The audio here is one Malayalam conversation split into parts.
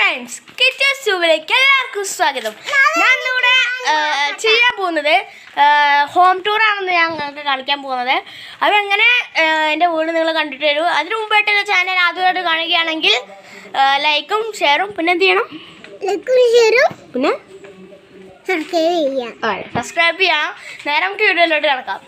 ഫ്രണ്ട്സ് കിച്ചസ് ട്യൂബിലേക്ക് എല്ലാവർക്കും സ്വാഗതം ഞാൻ ഇവിടെ ചെയ്യാൻ പോകുന്നത് ഹോം ടൂർ ആണെന്ന് ഞാൻ നിങ്ങൾക്ക് കാണിക്കാൻ പോകുന്നത് അപ്പോൾ എങ്ങനെ എൻ്റെ വീട് നിങ്ങൾ കണ്ടിട്ട് വരൂ അതിന് മുമ്പായിട്ട് എൻ്റെ ചാനൽ ആദ്യമായിട്ട് കാണുകയാണെങ്കിൽ ലൈക്കും ഷെയറും പിന്നെ എന്ത് ചെയ്യണം പിന്നെ സബ്സ്ക്രൈബ് ചെയ്യാം നേരെ നമുക്ക് വീഡിയോയിലോട്ട് കിടക്കാം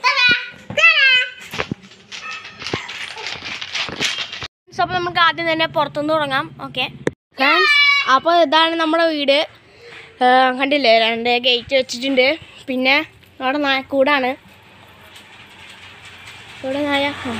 അപ്പോൾ നമുക്ക് ആദ്യം തന്നെ പുറത്തുനിന്ന് തുടങ്ങാം ഓക്കെ ഫ്രണ്ട്സ് അപ്പോൾ ഇതാണ് നമ്മുടെ വീട് ആ, കണ്ടില്ലേ രണ്ട് ഗേറ്റ് വെച്ചിട്ടുണ്ട് പിന്നെ അവിടെ നായക്കൂടാണ് ഇവിടെ നായ ആ.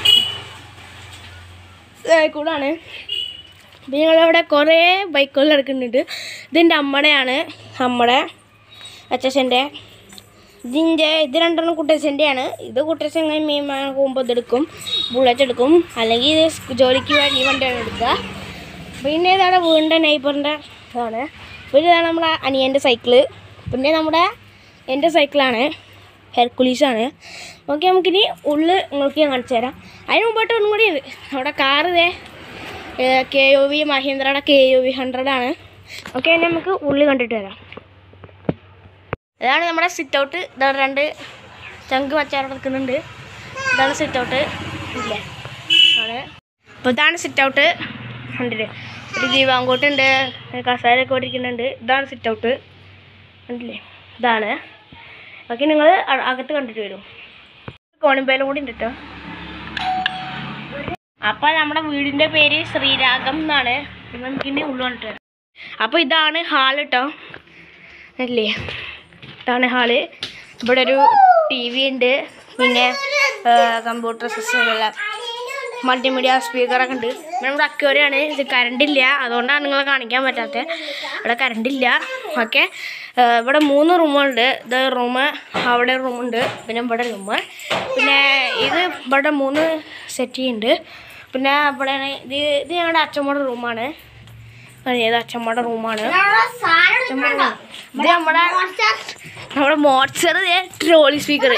നായക്കൂടാണ് പിന്നെ ഞങ്ങളവിടെ കുറേ ബൈക്കുകൾ എടുക്കുന്നുണ്ട് ഇതെൻ്റെ അമ്മയുടെയാണ് നമ്മുടെ അച്ഛൻ്റെ ഇതിൻ്റെ ഇത് രണ്ടെണ്ണം കുട്ടച്ചൻ്റെയാണ് ഇത് കുട്ടച്ചൻ ഇങ്ങനെ മീൻ വാങ്ങാൻ പോകുമ്പോൾ ഇതെടുക്കും ബുള്ളറ്റ് എടുക്കും അല്ലെങ്കിൽ ഇത് സ് ജോലിക്ക് വേണ്ടി ഈ വണ്ടിയാണ് എടുക്കുക പിന്നെ ഇതാണ് വീടിൻ്റെ നെയ്ബറിൻ്റെ ഇതാണ് പിന്നെ ഇതാണ് നമ്മുടെ അനിയൻ്റെ സൈക്കിള് പിന്നെ നമ്മുടെ എൻ്റെ സൈക്കിളാണ് ഹെർക്കുലീസാണ് ഓക്കെ നമുക്കിനി ഉള്ളിൽ നിങ്ങൾക്ക് ഞാൻ കാണിച്ചു തരാം അതിന് മുമ്പായിട്ട് ഒന്നും കൂടി ഉണ്ട് നമ്മുടെ കാറ് ഇതേ കെ ഒ വി മഹീന്ദ്രയുടെ കെ ഒ വി ഹൺഡ്രഡാണ് ഓക്കെ ഇനി നമുക്ക് ഉള്ളിൽ കണ്ടിട്ട് വരാം ഇതാണ് നമ്മുടെ സിറ്റ് ഔട്ട് ഇതാണ് രണ്ട് ചങ്ക് മച്ചാറ നിൽക്കുന്നുണ്ട് ഇതാണ് സിറ്റ് ഔട്ട് ഇല്ലേ ആണ് അപ്പോൾ ഇതാണ് സിറ്റ് ഔട്ട് കണ്ടില്ലേ ഒരു ജീവാങ്കോട്ടുണ്ട് കസേരയൊക്കെ ഓടിക്കുന്നുണ്ട് ഇതാണ് സിറ്റ് ഔട്ട് കണ്ടില്ലേ ഇതാണ് ഓക്കെ നിങ്ങൾ അകത്ത് കണ്ടിട്ട് വരും കോണിമ്പേലും കൂടി ഉണ്ട് കേട്ടോ അപ്പോൾ നമ്മുടെ വീടിൻ്റെ പേര് ശ്രീരാഗം എന്നാണ് നമുക്കിനി ഉള്ളു കണ്ടിട്ട് വരാം അപ്പോൾ ഇതാണ് ഹാൾ കേട്ടോ അല്ലേ ഇതാണ് ഹാള് ഇവിടെ ഒരു ടി വി ഉണ്ട് പിന്നെ കമ്പ്യൂട്ടർ സിസ്റ്റം മൾട്ടിമീഡിയ സ്പീക്കറൊക്കെ ഉണ്ട് പിന്നെ നമ്മുടെ അക്വേറിയാണ് ഇത് കറണ്ട് ഇല്ല അതുകൊണ്ടാണ് നിങ്ങളെ കാണിക്കാൻ പറ്റാത്തത് ഇവിടെ കറണ്ട് ഇല്ല ഓക്കെ ഇവിടെ മൂന്ന് റൂമുണ്ട് ഇത് റൂം അവിടെ റൂമുണ്ട് പിന്നെ ഇവിടെ റൂം പിന്നെ ഇത് ഇവിടെ മൂന്ന് സെറ്റ് ഉണ്ട് പിന്നെ ഇവിടെ ഇത് ഇത് ഞങ്ങളുടെ അച്ഛമ്മയുടെ റൂമാണ് ഇത് അച്ഛമ്മയുടെ റൂമാണ് അച്ഛമ്മയുടെ room. ഇത് നമ്മുടെ നമ്മുടെ മോട്സർ ട്രോളി സ്പീക്കർ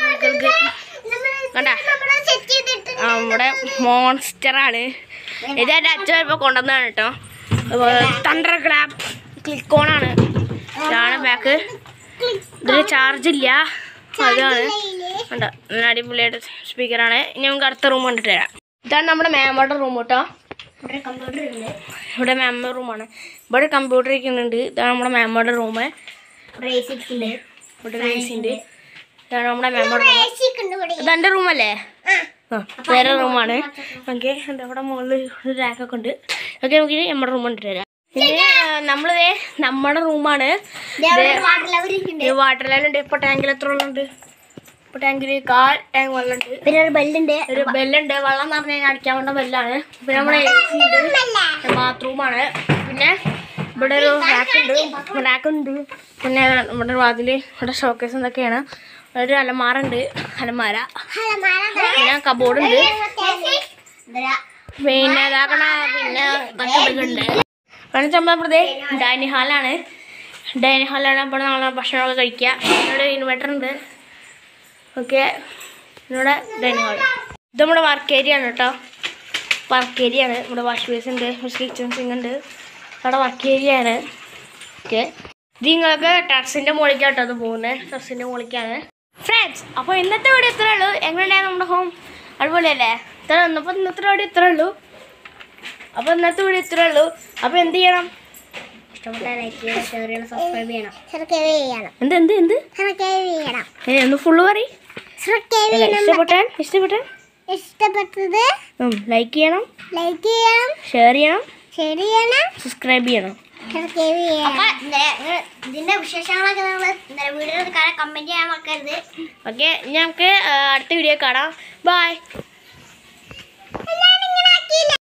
കണ്ട നമ്മുടെ മോൺസ്റ്ററാണ് ഇത് എൻ്റെ അച്ഛൻ ഇപ്പോൾ കൊണ്ടുവന്നതാണ് കേട്ടോ തണ്ടർ ക്രാബ് ക്ലിക്കോണാണ് ഇതാണ് ബാക്ക് ഇതിന് ചാർജ് ഇല്ല അതാണ് കണ്ട നല്ല അടിപൊളിയായിട്ട് സ്പീക്കറാണ് ഇനി നമുക്ക് അടുത്ത റൂം കണ്ടിട്ട് തരാം ഇതാണ് നമ്മുടെ മേമയുടെ റൂം കേട്ടോ ഇവിടെ മേമ റൂമാണ് ഇവിടെ കമ്പ്യൂട്ടർ ഇരിക്കുന്നുണ്ട് ഇതാണ് നമ്മുടെ മേമയുടെ റൂം ഇവിടെ റേസ് ഉണ്ട് ഇതാണ് നമ്മുടെ മേമയുടെ റൂം ഇത് എൻ്റെ റൂമല്ലേ ആ വേറെ റൂമാണ് ഓക്കെ അവിടെ മുകളിൽ ഒരു റാക്കൊക്കെ ഉണ്ട് ഓക്കെ നമുക്ക് ഇനി നമ്മുടെ റൂം കണ്ടിട്ട് വരാം പിന്നെ നമ്മളിതേ നമ്മുടെ റൂമാണ് ഇത് വാട്ടർ ലെവൽ ഉണ്ട് ഇപ്പോൾ ടാങ്കിൽ എത്ര വെള്ളം ഉണ്ട് ഇപ്പോൾ ടാങ്കിൽ കാൽ ടാങ്ക് വെള്ളം ഉണ്ട് പിന്നെ ഒരു ബെല്ലുണ്ട് ഒരു ബെല്ലുണ്ട് വെള്ളം എന്ന് പറഞ്ഞാൽ അടിക്കാൻ വേണ്ട ബെല്ലാണ് പിന്നെ നമ്മുടെ എ സി ഉണ്ട് ബാത്റൂമാണ് പിന്നെ ഇവിടെ ഒരു റാക്ക് ഉണ്ട് റാക്ക് ഉണ്ട് പിന്നെ നമ്മുടെ വാതിൽ ഇവിടെ ഷോക്കേസ് എന്തൊക്കെയാണ് ഒരു അലമാര ഉണ്ട് അലമാര പിന്നെ കബോർഡ് ഉണ്ട് പിന്നെ ഇതാക്കണ പിന്നെ ഇതൊക്കെ ഉണ്ട് പിന്നെ ചമ്പളപ്പുറത്തെ ഡൈനിങ് ഹാളാണ് ഡൈനിങ് ഹാളാണ് ഇവിടെ നമ്മൾ ഭക്ഷണമൊക്കെ കഴിക്കുക ഇവിടെ ഇൻവെർട്ടർ ഉണ്ട് ഓക്കെ ഇവിടെ ഡൈനിങ് ഹാൾ ഇത് നമ്മുടെ വർക്ക് ഏരിയ ആണ് കേട്ടോ വർക്ക് ഏരിയ ആണ് ഇവിടെ വാഷ് ബേസ് ഉണ്ട് കിച്ചൺ സിങ്ക് ഉണ്ട് അവിടെ വർക്ക് ഏരിയ ആണ് ഓക്കെ ഇത് നിങ്ങൾക്ക് ടെറസിൻ്റെ മുകളിലേക്കാട്ടോ അത് പോകുന്നത് ടെറസിൻ്റെ മുകളിലേക്കാണ് ഫ്രണ്ട്സ് അപ്പോൾ ഇന്നത്തെ വീഡിയോ ഇത്രേ ഉള്ളൂ എങ്ങനെയാണ് നമ്മുടെ ഹോം അടിപൊളിയല്ലേ ഇത്ര അപ്പോൾ ഇന്നത്തെ വീഡിയോ ഇത്രേ ഉള്ളൂ അപ്പോൾ ഇന്നത്തെ വീഡിയോ ഇത്രേ ഉള്ളൂ അപ്പോൾ എന്ത് ചെയ്യണം ഇഷ്ടപ്പെട്ട ലൈക്ക് ചെയ്യണം ഷെയർ ചെയ്യണം സബ്സ്ക്രൈബ് ചെയ്യണം സബ്സ്ക്രൈബ് ചെയ്യണം എന്ത് എന്ത് എന്ത് സബ്സ്ക്രൈബ് ചെയ്യണം ഏ, ഒന്ന് ഫുള്ള് പറയും സബ്സ്ക്രൈബ് ചെയ്യണം ഇഷ്ടപ്പെട്ടാൽ ഇഷ്ടപ്പെട്ടാൽ ഇഷ്ടപ്പെട്ടത് ലൈക്ക് ചെയ്യണം ലൈക്ക് ചെയ്യണം ഷെയർ ചെയ്യണം ഷെയർ ചെയ്യണം സബ്സ്ക്രൈബ് ചെയ്യണം സബ്സ്ക്രൈബ് ചെയ്യണം ഇതിന്റെ വിശേഷങ്ങളൊക്കെ നിങ്ങൾ വീഡിയോ കാണാൻ കമന്റ് ചെയ്യാൻ മറക്കരുത് ഓക്കെ ഞങ്ങൾക്ക് അടുത്ത വീഡിയോ കാണാം ബൈ